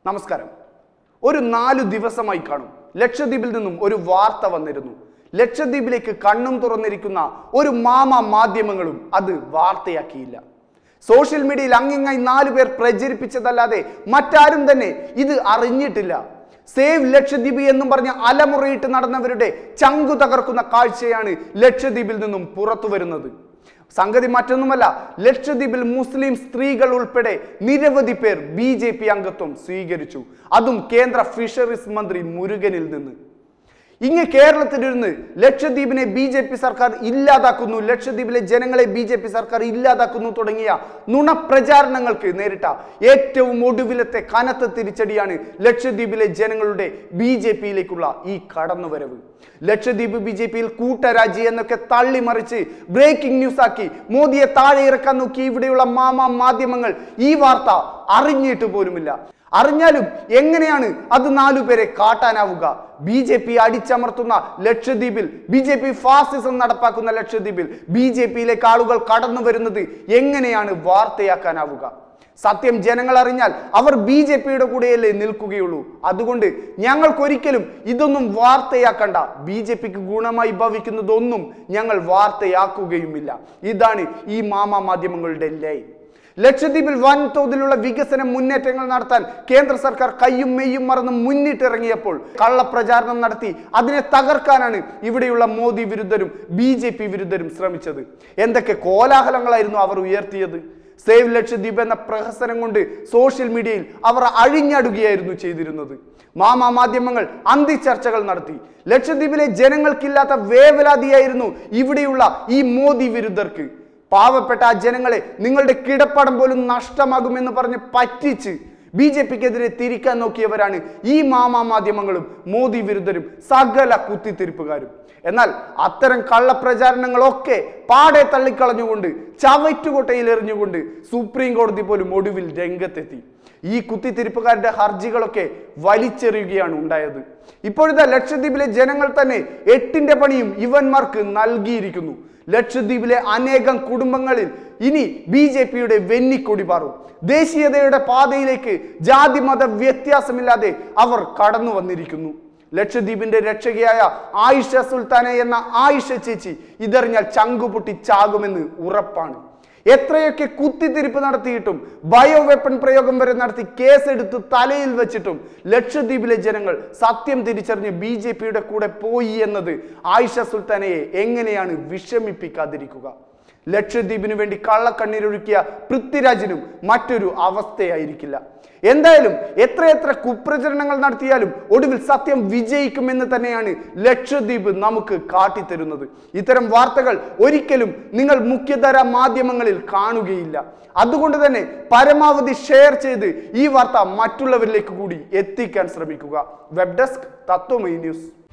നമസ്കാരം ഒരു നാലു ദിവസമായി കാണും ലക്ഷദ്വീപിൽ നിന്നും ഒരു വാർത്ത വന്നിരുന്നു ലക്ഷദ്വീപിലേക്ക് കണ്ണും തുറന്നിരിക്കുന്ന ഒരു മാമ മാധ്യമങ്ങളും അത് വാർത്തയാക്കിയില്ല സോഷ്യൽ മീഡിയയിൽ അങ്ങിങ്ങായി നാലു പേർ പ്രചരിപ്പിച്ചതല്ലാതെ മറ്റാരും തന്നെ ഇത് അറിഞ്ഞിട്ടില്ല സേവ് ലക്ഷദ്വീപ് എന്നും പറഞ്ഞ് അലമുറയിട്ട് നടന്നവരുടെ ചങ്കു തകർക്കുന്ന കാഴ്ചയാണ് ലക്ഷദ്വീപിൽ നിന്നും പുറത്തു വരുന്നത് സംഗതി മറ്റൊന്നുമല്ല ലക്ഷദ്വീപിൽ മുസ്ലിം സ്ത്രീകൾ ഉൾപ്പെടെ നിരവധി പേർ ബി ജെ പി അംഗത്വം സ്വീകരിച്ചു അതും കേന്ദ്ര ഫിഷറീസ് മന്ത്രി മുരുകനിൽ നിന്ന് ഇങ്ങ് കേരളത്തിലിരുന്ന് ലക്ഷദ്വീപിനെ ബി ജെ പി സർക്കാർ ഇല്ലാതാക്കുന്നു ലക്ഷദ്വീപിലെ ജനങ്ങളെ ബി ജെ പി സർക്കാർ ഇല്ലാതാക്കുന്നു തുടങ്ങിയ നുണപ്രചാരണങ്ങൾക്ക് നേരിട്ട ഏറ്റവും ഒടുവിലത്തെ കനത്ത തിരിച്ചടിയാണ് ലക്ഷദ്വീപിലെ ജനങ്ങളുടെ ബി ജെ പിയിലേക്കുള്ള ഈ കടന്നുവരവ് ലക്ഷദ്വീപ് ബി ജെ പിയിൽ കൂട്ടരാജി എന്നൊക്കെ തള്ളിമറിച്ച് ബ്രേക്കിംഗ് ന്യൂസ് ആക്കി മോദിയെ താഴെ ഇറക്കാൻ നോക്കി ഇവിടെയുള്ള മാമ മാധ്യമങ്ങൾ ഈ വാർത്ത അറിഞ്ഞിട്ട് പോലുമില്ല അറിഞ്ഞാലും എങ്ങനെയാണ് അത് നാലു പേരെ കാട്ടാനാവുക ബി ജെ പി അടിച്ചമർത്തുന്ന ലക്ഷദ്വീപിൽ ബി ജെ പി ഫാസിസം നടപ്പാക്കുന്ന ലക്ഷദ്വീപിൽ ബി ജെ പിയിലേക്ക് ആളുകൾ കടന്നു വരുന്നത് എങ്ങനെയാണ് വാർത്തയാക്കാനാവുക സത്യം ജനങ്ങൾ അറിഞ്ഞാൽ അവർ ബി ജെ പിയുടെ കൂടെയല്ലേ നിൽക്കുകയുള്ളൂ അതുകൊണ്ട് ഞങ്ങൾക്കൊരിക്കലും ഇതൊന്നും വാർത്തയാക്കണ്ട ബി ജെ പിക്ക് ഗുണമായി ഭവിക്കുന്നതൊന്നും ഞങ്ങൾ വാർത്തയാക്കുകയുമില്ല ഇതാണ് ഈ മാമ മാധ്യമങ്ങളുടെ ലൈൻ ലക്ഷദ്വീപിൽ വൻതോതിലുള്ള വികസന മുന്നേറ്റങ്ങൾ നടത്താൻ കേന്ദ്ര സർക്കാർ കയ്യും മെയ്യും മറന്ന് മുന്നിട്ടിറങ്ങിയപ്പോൾ കള്ളപ്രചാരണം നടത്തി അതിനെ തകർക്കാനാണ് ഇവിടെയുള്ള മോദി വിരുദ്ധരും ബി ജെ പി വിരുദ്ധരും ശ്രമിച്ചത് എന്തൊക്കെ കോലാഹലങ്ങളായിരുന്നു അവർ ഉയർത്തിയത് സേവ് ലക്ഷദ്വീപ് എന്ന പ്രഹസനം കൊണ്ട് സോഷ്യൽ മീഡിയയിൽ അവർ അഴിഞ്ഞടുകയായിരുന്നു ചെയ്തിരുന്നത് മാമാ മാധ്യമങ്ങൾ അന്തിച്ചർച്ചകൾ നടത്തി ലക്ഷദ്വീപിലെ ജനങ്ങൾക്കില്ലാത്ത വേവലാതിയായിരുന്നു ഇവിടെയുള്ള ഈ മോദി വിരുദ്ധർക്ക് പാവപ്പെട്ട ആ ജനങ്ങളെ നിങ്ങളുടെ കിടപ്പടം പോലും നഷ്ടമാകുമെന്ന് പറഞ്ഞ് പറ്റിച്ച് ബി ജെ പിക്കെതിരെ തിരിക്കാൻ നോക്കിയവരാണ് ഈ മാമാ മാധ്യമങ്ങളും മോദി വിരുദ്ധരും സകല കുത്തിത്തിരിപ്പുകാരും എന്നാൽ അത്തരം കള്ളപ്രചാരണങ്ങളൊക്കെ പാടെ തള്ളിക്കളഞ്ഞുകൊണ്ട് ചവറ്റുകൊട്ടയിൽ എറിഞ്ഞുകൊണ്ട് സുപ്രീം കോടതി പോലും ഒടുവിൽ രംഗത്തെത്തി ഈ കുത്തിത്തിരിപ്പുകാരുടെ ഹർജികളൊക്കെ വലിച്ചെറിയുകയാണ് ഉണ്ടായത് ഇപ്പോഴത്തെ ലക്ഷദ്വീപിലെ ജനങ്ങൾ തന്നെ എട്ടിന്റെ പണിയും ഇവന്മാർക്ക് നൽകിയിരിക്കുന്നു ലക്ഷദ്വീപിലെ അനേകം കുടുംബങ്ങളിൽ ഇനി ബി ജെ പിയുടെ വെന്നിക്കൊടി പാറും ദേശീയതയുടെ പാതയിലേക്ക് ജാതി മത വ്യത്യാസമില്ലാതെ അവർ കടന്നു വന്നിരിക്കുന്നു ലക്ഷദ്വീപിന്റെ രക്ഷകയായ ആയിഷ സുൽത്താനെ എന്ന ആയിഷ ചേച്ചി ഇതറിഞ്ഞാൽ ചങ്കുപൊട്ടി ചാകുമെന്ന് ഉറപ്പാണ് എത്രയൊക്കെ കുത്തിത്തിരിപ്പ് നടത്തിയിട്ടും ബയോ വെപ്പൺ പ്രയോഗം വരെ നടത്തി കേസെടുത്ത് തലയിൽ വെച്ചിട്ടും ലക്ഷദ്വീപിലെ ജനങ്ങൾ സത്യം തിരിച്ചറിഞ്ഞ് ബി ജെ പിയുടെ കൂടെ പോയി എന്നത് ആയിഷ സുൽത്താനയെ എങ്ങനെയാണ് വിഷമിപ്പിക്കാതിരിക്കുക ലക്ഷദ്വീപിനു വേണ്ടി കള്ളക്കണ്ണീരൊഴുക്കിയ പൃഥ്വിരാജിനും മറ്റൊരു അവസ്ഥയായിരിക്കില്ല എന്തായാലും എത്രയെത്ര കുപ്രചരണങ്ങൾ നടത്തിയാലും ഒടുവിൽ സത്യം വിജയിക്കുമെന്ന് തന്നെയാണ് ലക്ഷദ്വീപ് നമുക്ക് കാട്ടിത്തരുന്നത് ഇത്തരം വാർത്തകൾ ഒരിക്കലും നിങ്ങൾ മുഖ്യധാര മാധ്യമങ്ങളിൽ കാണുകയില്ല അതുകൊണ്ട് തന്നെ പരമാവധി ഷെയർ ചെയ്ത് ഈ വാർത്ത മറ്റുള്ളവരിലേക്ക് കൂടി എത്തിക്കാൻ ശ്രമിക്കുക വെബ് ഡെസ്ക് തത്വമൈ ന്യൂസ്